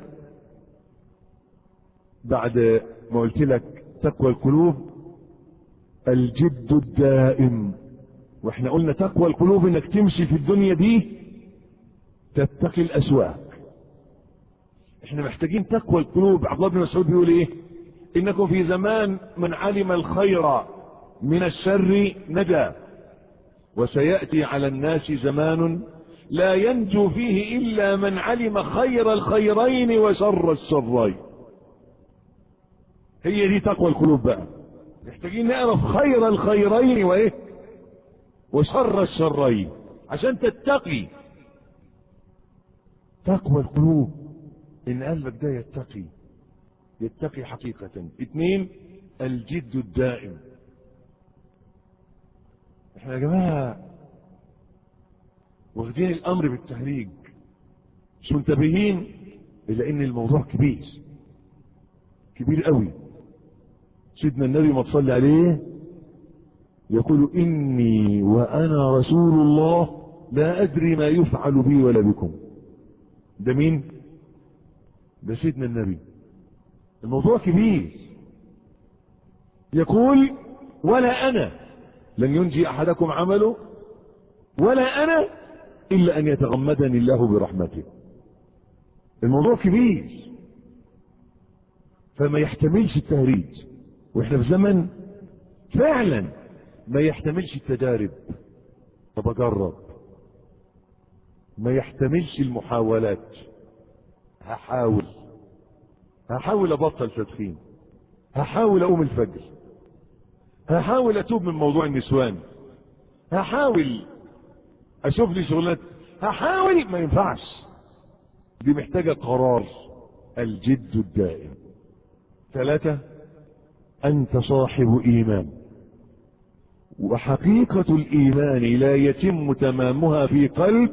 بعد ما قلت لك تقوى القلوب الجد الدائم واحنا قلنا تقوى القلوب انك تمشي في الدنيا دي تتقي الاسواق احنا محتاجين تقوى القلوب عبد الله بن مسعود بيقول ايه انكم في زمان من علم الخير من الشر نجا وسياتي على الناس زمان لا ينجو فيه الا من علم خير الخيرين وشر الشرين هي دي تقوى القلوب بقى محتاجين نعرف خير الخيرين وايه وشر الشرين عشان تتقي تقوى القلوب ان قلبك ده يتقي يتقي حقيقة اثنين الجد الدائم احنا يا جماعة واخدين الامر بالتهريج مش منتبهين الا ان الموضوع كبير كبير قوي سيدنا النبي ما تصلي عليه يقول اني وانا رسول الله لا ادري ما يفعل بي ولا بكم ده مين ده سيدنا النبي الموضوع كبير يقول ولا انا لن ينجي احدكم عمله ولا انا الا ان يتغمدني الله برحمته الموضوع كبير فما يحتملش التهريج واحنا في زمن فعلا ما يحتملش التجارب طب اجرب ما يحتملش المحاولات هحاول هحاول ابطل تدخين هحاول اقوم الفجر هحاول اتوب من موضوع النسوان هحاول اشوف لي شغلات هحاول ما ينفعش دي محتاجة قرار الجد الدائم ثلاثة انت صاحب ايمان وحقيقة الايمان لا يتم تمامها في قلب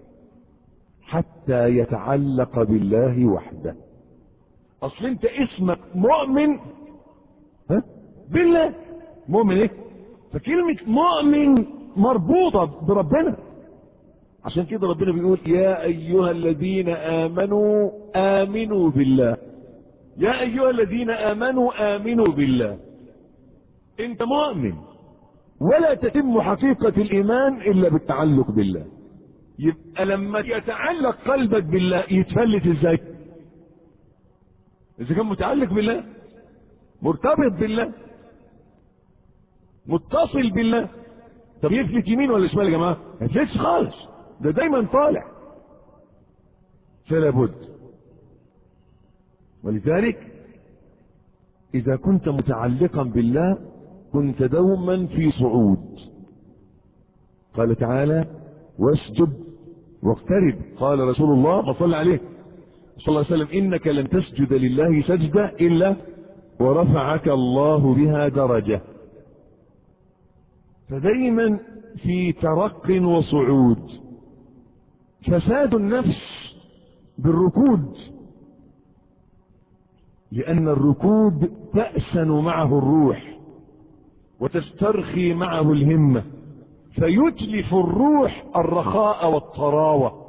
حتى يتعلق بالله وحده اصل انت اسمك مؤمن ها بالله مؤمن ايه فكلمة مؤمن مربوطة بربنا عشان كده ربنا بيقول يا ايها الذين امنوا امنوا بالله يا ايها الذين امنوا امنوا بالله انت مؤمن ولا تتم حقيقة الايمان الا بالتعلق بالله يبقى لما يتعلق قلبك بالله يتفلت ازاي اذا كان متعلق بالله مرتبط بالله متصل بالله طب يفلت يمين ولا شمال يا جماعه ما يفلتش خالص ده دايما طالع فلا بد ولذلك إذا كنت متعلقا بالله كنت دوما في صعود قال تعالى واسجد واقترب قال رسول الله صلى عليه صلى الله عليه وسلم إنك لن تسجد لله سجدة إلا ورفعك الله بها درجة فدايما في ترق وصعود فساد النفس بالركود لأن الركود تأسن معه الروح وتسترخي معه الهمة فيتلف الروح الرخاء والطراوة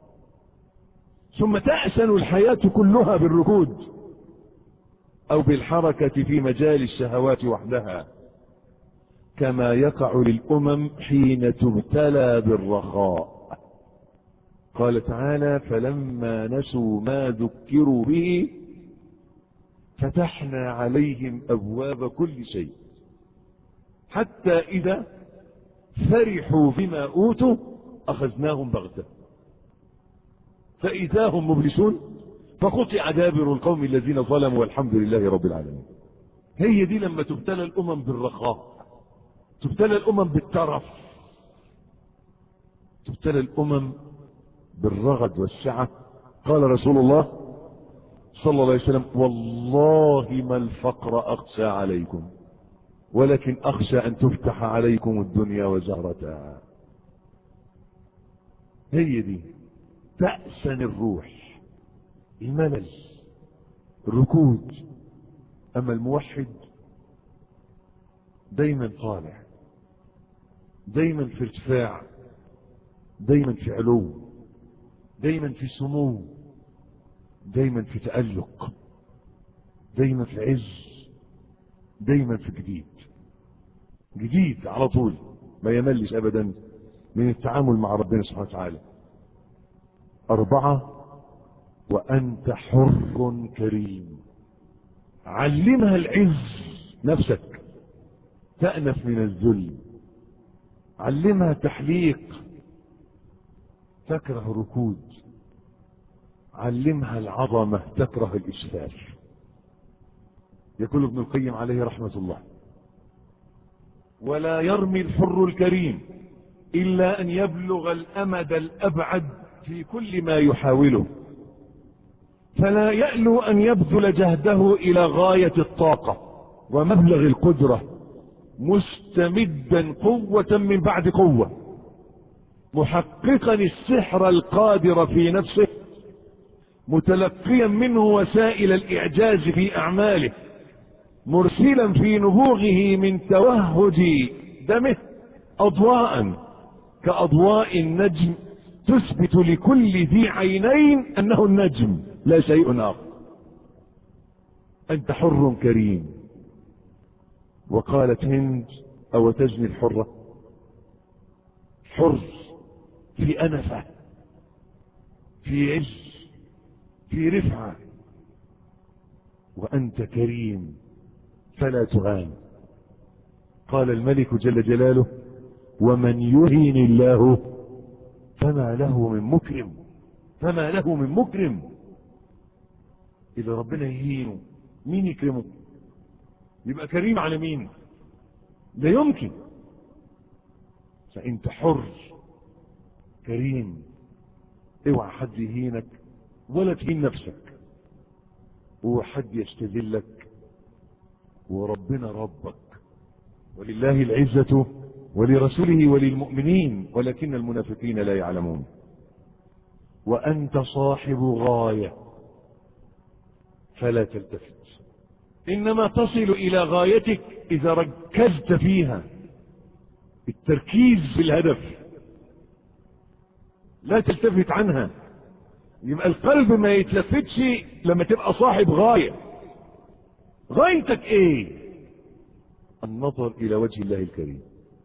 ثم تأسن الحياة كلها بالركود أو بالحركة في مجال الشهوات وحدها كما يقع للأمم حين تبتلى بالرخاء قال تعالى فلما نسوا ما ذكروا به فتحنا عليهم أبواب كل شيء حتى إذا فرحوا بما أوتوا أخذناهم بغتة فإذا هم مبلسون فقطع دابر القوم الذين ظلموا والحمد لله رب العالمين هي دي لما تبتلى الأمم بالرخاء تبتلى الأمم بالترف تبتلى الأمم بالرغد والسعة قال رسول الله صلى الله عليه وسلم والله ما الفقر أخشى عليكم ولكن أخشى أن تفتح عليكم الدنيا وزهرتها هي دي تأسن الروح الملل الركود أما الموحد دايما طالع دايما في ارتفاع دايما في علو دايما في سمو دايما في تألق دايما في عز دايما في جديد جديد على طول ما يملش ابدا من التعامل مع ربنا سبحانه وتعالى أربعة وأنت حر كريم علمها العز نفسك تأنف من الذل علمها تحليق تكره الركود علمها العظمة تكره الإسفال يقول ابن القيم عليه رحمة الله ولا يرمي الحر الكريم إلا أن يبلغ الأمد الأبعد في كل ما يحاوله فلا يألو أن يبذل جهده إلى غاية الطاقة ومبلغ القدرة مستمدا قوة من بعد قوة محققا السحر القادر في نفسه متلقيا منه وسائل الإعجاز في أعماله مرسلا في نبوغه من توهج دمه أضواء كأضواء النجم تثبت لكل ذي عينين أنه النجم لا شيء آخر أنت حر كريم وقالت هند أو تزني الحرة حر في أنفة في عز في رفعة وأنت كريم فلا تهان قال الملك جل جلاله ومن يهين الله فما له من مكرم فما له من مكرم إذا ربنا يهينه مين يكرمه يبقى كريم على مين لا يمكن فانت حر كريم اوعى حد يهينك ولا تهين نفسك اوعى حد يستذلك وربنا ربك ولله العزة ولرسوله وللمؤمنين ولكن المنافقين لا يعلمون وأنت صاحب غاية فلا تلتفت إنما تصل إلى غايتك إذا ركزت فيها التركيز في الهدف لا تلتفت عنها يبقى القلب ما يتلفتش لما تبقى صاحب غاية غايتك ايه النظر الى وجه الله الكريم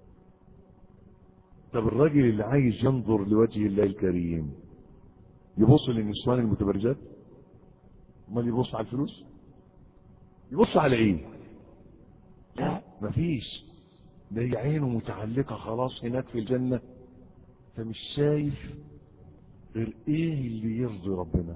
طب الراجل اللي عايز ينظر لوجه الله الكريم يبص للنسوان المتبرجات امال يبص على الفلوس يبص على ايه لا مفيش ده هي عينه متعلقة خلاص هناك في الجنة انت مش شايف غير ايه اللي يرضي ربنا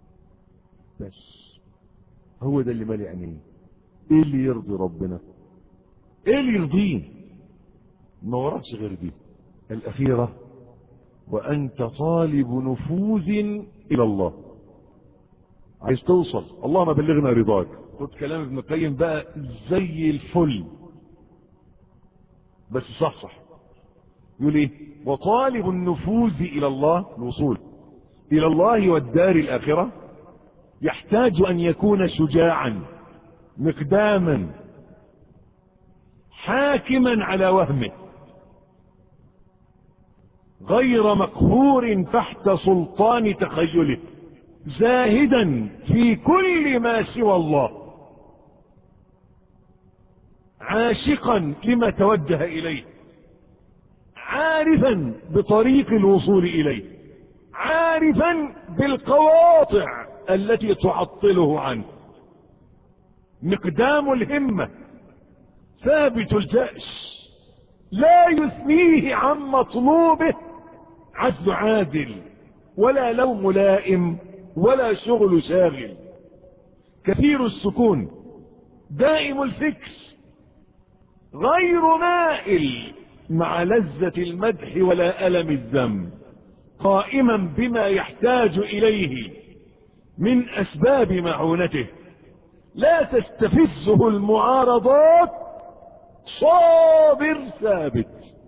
بس هو ده اللي مالي عينيه ايه اللي يرضي ربنا ايه اللي يرضيه ما وراكش غير دي الاخيره وانت طالب نفوذ الى الله عايز توصل اللهم بلغنا رضاك خد كلام ابن القيم بقى زي الفل بس صح صح يقول ايه وطالب النفوذ الى الله الوصول الى الله والدار الاخره يحتاج ان يكون شجاعا مقداما حاكما على وهمه غير مقهور تحت سلطان تخيله زاهدا في كل ما سوى الله عاشقا لما توجه اليه عارفا بطريق الوصول اليه عارفا بالقواطع التي تعطله عنه مقدام الهمة ثابت الجأش لا يثنيه عن مطلوبه عدل عادل ولا لوم لائم ولا شغل شاغل كثير السكون دائم الفكر غير مائل مع لذة المدح ولا ألم الذم قائما بما يحتاج إليه من أسباب معونته لا تستفزه المعارضات صابر ثابت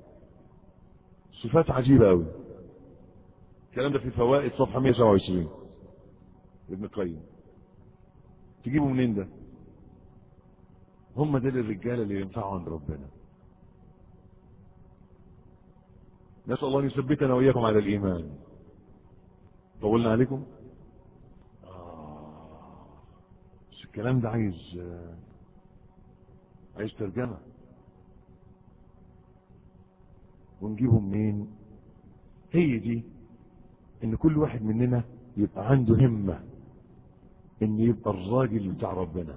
صفات عجيبة أوي الكلام ده في فوائد صفحة 127 ابن القيم تجيبه منين ده هم دول الرجالة اللي ينفعوا عند ربنا نسأل الله أن يثبتنا وإياكم على الإيمان طولنا عليكم آه. بس الكلام ده عايز عايز ترجمة ونجيبه منين هي دي ان كل واحد مننا يبقى عنده همة ان يبقى الراجل بتاع ربنا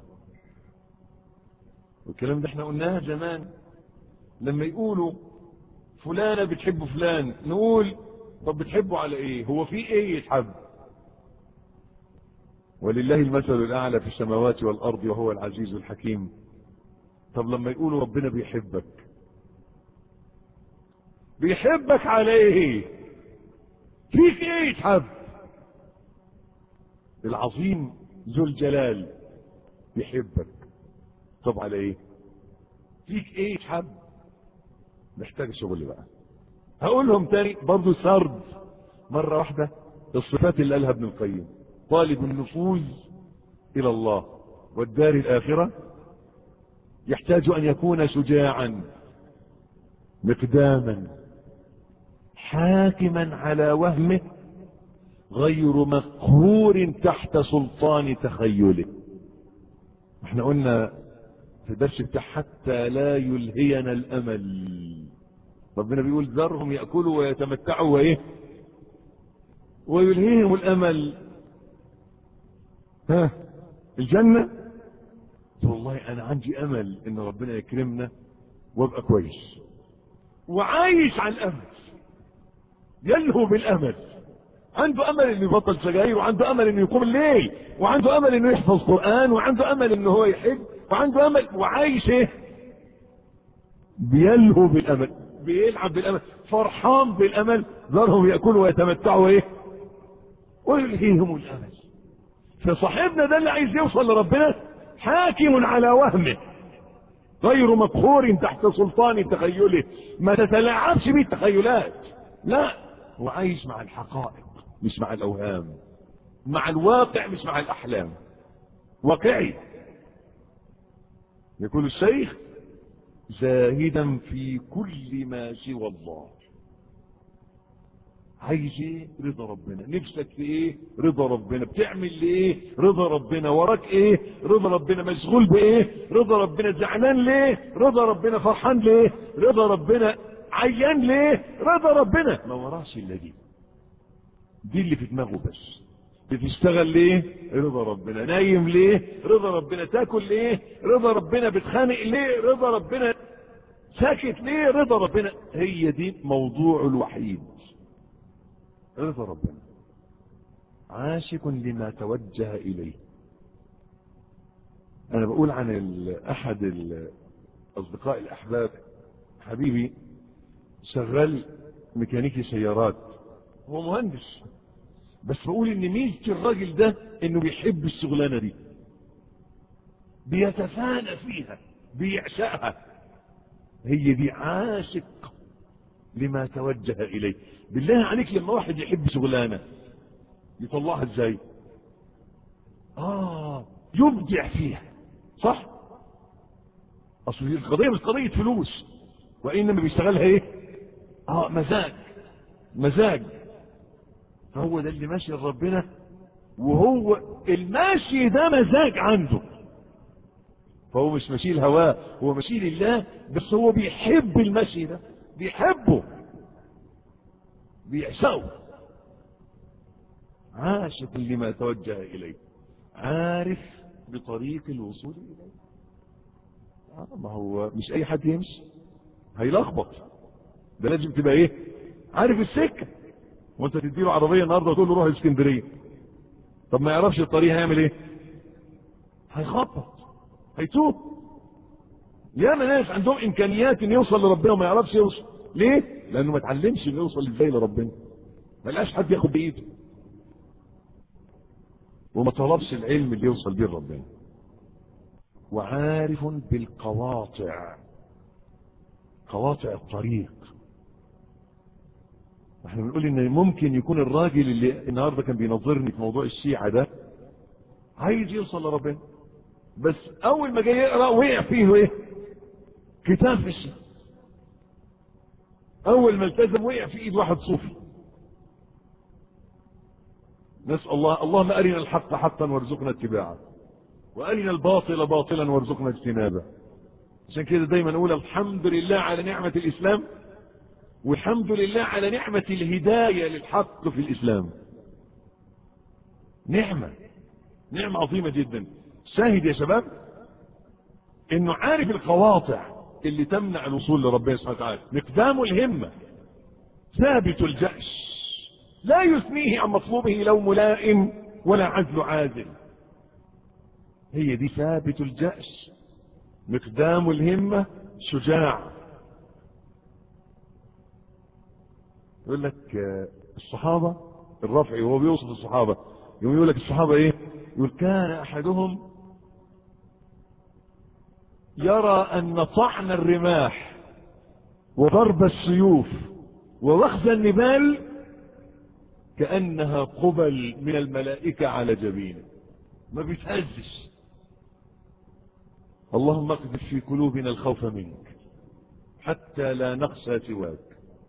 والكلام ده احنا قلناه زمان لما يقولوا فلانة بتحب فلان نقول طب بتحبه على ايه هو في ايه يتحب ولله المثل الاعلى في السماوات والارض وهو العزيز الحكيم طب لما يقولوا ربنا بيحبك بيحبك على ايه فيك ايه يتحب العظيم ذو الجلال بيحبك طب على ايه فيك ايه يتحب محتاج شغل بقى هقول لهم تاني برضو سرد مرة واحدة الصفات اللي قالها ابن القيم طالب النفوذ الى الله والدار الاخرة يحتاج ان يكون شجاعا مقداما حاكما على وهمه غير مقهور تحت سلطان تخيله احنا قلنا في الدرس بتاع حتى لا يلهينا الامل ربنا بيقول ذرهم ياكلوا ويتمتعوا وايه ويلهيهم الامل ها الجنه والله انا عندي امل ان ربنا يكرمنا وابقى كويس وعايش على الامل يلهو بالامل عنده امل انه يبطل سجاير وعنده امل انه يقوم الليل وعنده امل انه يحفظ قران وعنده امل انه هو يحب وعنده امل وعايش ايه بيلهو بالامل بيلعب بالامل فرحان بالامل ذرهم ياكلوا ويتمتعوا ايه ويلهيهم الامل فصاحبنا ده اللي عايز يوصل لربنا حاكم على وهمه غير مقهور تحت سلطان تخيله ما تتلاعبش بيه التخيلات لا هو عايش مع الحقائق مش مع الاوهام مع الواقع مش مع الاحلام واقعي يقول الشيخ زاهدا في كل ما سوى الله عايز ايه رضا ربنا نفسك في ايه رضا ربنا بتعمل ليه رضا ربنا وراك ايه رضا ربنا مشغول بايه رضا ربنا زعلان ليه رضا ربنا فرحان ليه رضا ربنا عيان ليه رضا ربنا ما وراش الا دي دي اللي في دماغه بس بتشتغل ليه رضا ربنا نايم ليه رضا ربنا تاكل ليه رضا ربنا بتخانق ليه رضا ربنا ساكت ليه رضا ربنا هي دي موضوع الوحيد رضا ربنا عاشق لما توجه إليه أنا بقول عن ال- أحد الأصدقاء الأحباب حبيبي شغال ميكانيكي سيارات هو مهندس بس بقول ان ميزه الراجل ده انه بيحب الشغلانه دي بيتفانى فيها بيعشقها هي دي عاشق لما توجه اليه بالله عليك لما واحد يحب شغلانه يطلعها ازاي اه يبدع فيها صح اصل القضيه مش قضيه فلوس وانما بيشتغلها ايه اه مزاج مزاج فهو ده اللي ماشي لربنا وهو الماشي ده مزاج عنده فهو مش ماشي الهواه هو ماشي لله بس هو بيحب المشي ده بيحبه بيعشقه عاشق لما توجه اليه عارف بطريق الوصول اليه آه ما هو مش اي حد يمشي هيلخبط ده لازم تبقى ايه عارف السكه وانت تديله عربيه النهارده وتقول له روح اسكندريه طب ما يعرفش الطريق هيعمل ايه هيخبط هيتوه ياما ناس عندهم امكانيات ان يوصل لربنا وما يعرفش يوصل ليه لانه ما اتعلمش انه يوصل ازاي لربنا ما لقاش حد ياخد بايده وما طلبش العلم اللي يوصل بيه لربنا وعارف بالقواطع قواطع الطريق احنا بنقول ان ممكن يكون الراجل اللي النهارده كان بينظرني في موضوع الشيعة ده عايز يوصل لربنا بس اول ما جاي يقرا وقع فيه ايه كتاب في الشيعة اول ما التزم وقع في ايد واحد صوفي نسال الله اللهم ارنا الحق حقا وارزقنا اتباعه وارنا الباطل باطلا وارزقنا اجتنابه عشان كده دايما اقول الحمد لله على نعمه الاسلام والحمد لله على نعمة الهداية للحق في الإسلام نعمة نعمة عظيمة جدا شاهد يا شباب انه عارف القواطع اللي تمنع الوصول لربنا سبحانه وتعالى مقدام الهمة ثابت الجأش لا يثنيه عن مطلوبه لو ملائم ولا عزل عازل هي دي ثابت الجأش مقدام الهمة شجاع يقول لك آه، الصحابة الرفعي وهو بيوصف الصحابة يقوم يقول لك الصحابة ايه يقول كان احدهم يرى ان طعن الرماح وضرب السيوف ووخز النبال كأنها قبل من الملائكة على جبينه ما بيتهزش اللهم اقذف في قلوبنا الخوف منك حتى لا نخشى سواك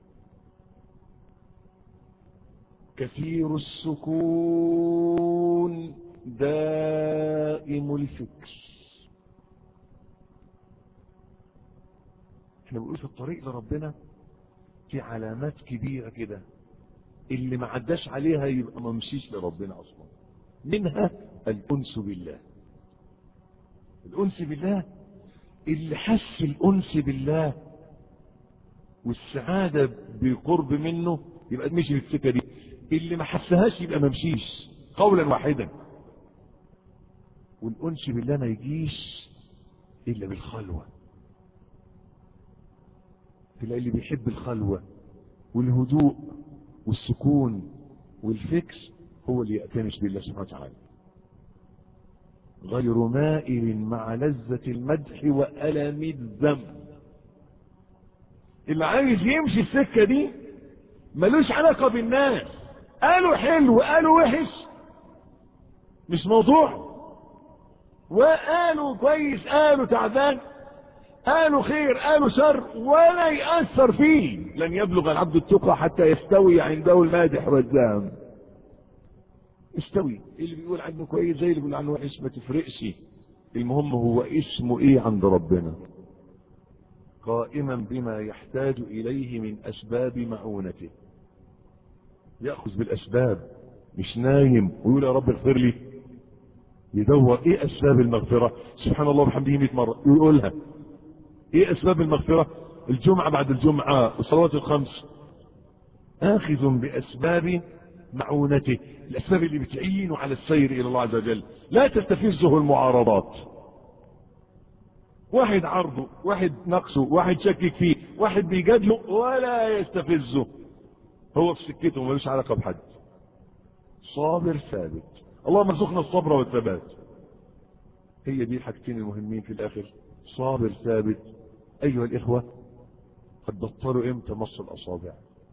كثير السكون دائم الفكر احنا بنقول في الطريق لربنا في علامات كبيرة كده اللي ما عداش عليها يبقى ما مشيش لربنا اصلا منها الانس بالله الانس بالله اللي حس الانس بالله والسعادة بقرب منه يبقى مشي في السكة دي اللي ما حسهاش يبقى ما مشيش قولا واحدا والانس بالله ما يجيش الا بالخلوه تلاقي اللي بيحب الخلوة والهدوء والسكون والفكر هو اللي يأتنس بالله سبحانه وتعالى غير مائل مع لذة المدح وألم الذنب اللي عايز يمشي السكة دي ملوش علاقة بالناس قالوا حلو قالوا وحش مش موضوع وقالوا كويس قالوا تعبان قالوا خير قالوا شر ولا يأثر فيه لن يبلغ العبد التقى حتى يستوي عنده المادح والذام استوي اللي بيقول عنه كويس زي اللي بيقول عنه وحش ما تفرقش المهم هو اسمه ايه عند ربنا قائما بما يحتاج اليه من اسباب معونته ياخذ بالاسباب مش نايم ويقول يا رب اغفر لي يدور ايه اسباب المغفره سبحان الله وبحمده 100 مره ويقولها ايه اسباب المغفرة الجمعة بعد الجمعة والصلوات الخمس اخذ باسباب معونته الأسباب اللي بتعينه على السير إلى الله عز وجل لا تستفزه المعارضات واحد عرضه واحد نقصه واحد شكك فيه واحد بيجادله ولا يستفزه هو في سكته ملوش علاقة بحد صابر ثابت اللهم ارزقنا الصبر والثبات هي دي الحاجتين المهمين في الاخر صابر ثابت ايها الاخوة قد بطلوا امتى مص الاصابع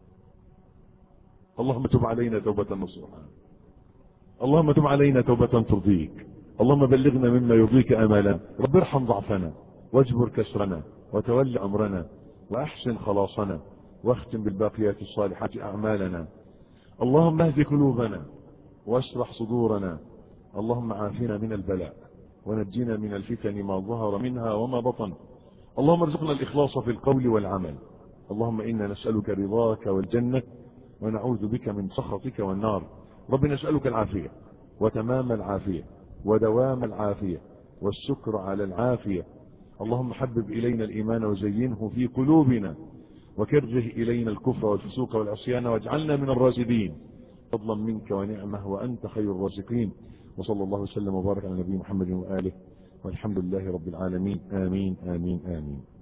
اللهم تب علينا توبة نصوحا اللهم تب علينا توبة ترضيك اللهم بلغنا مما يرضيك امالا رب ارحم ضعفنا واجبر كسرنا وتول امرنا واحسن خلاصنا واختم بالباقيات الصالحات اعمالنا اللهم اهد قلوبنا واشرح صدورنا اللهم عافنا من البلاء ونجنا من الفتن ما ظهر منها وما بطن اللهم ارزقنا الإخلاص في القول والعمل اللهم إنا نسألك رضاك والجنة ونعوذ بك من سخطك والنار رب نسألك العافية وتمام العافية ودوام العافية والشكر على العافية اللهم حبب إلينا الإيمان وزينه في قلوبنا وكره إلينا الكفر والفسوق والعصيان واجعلنا من الراشدين فضلا منك ونعمه وأنت خير الرازقين وصلى الله وسلم وبارك على نبي محمد وآله والحمد لله رب العالمين آمين آمين آمين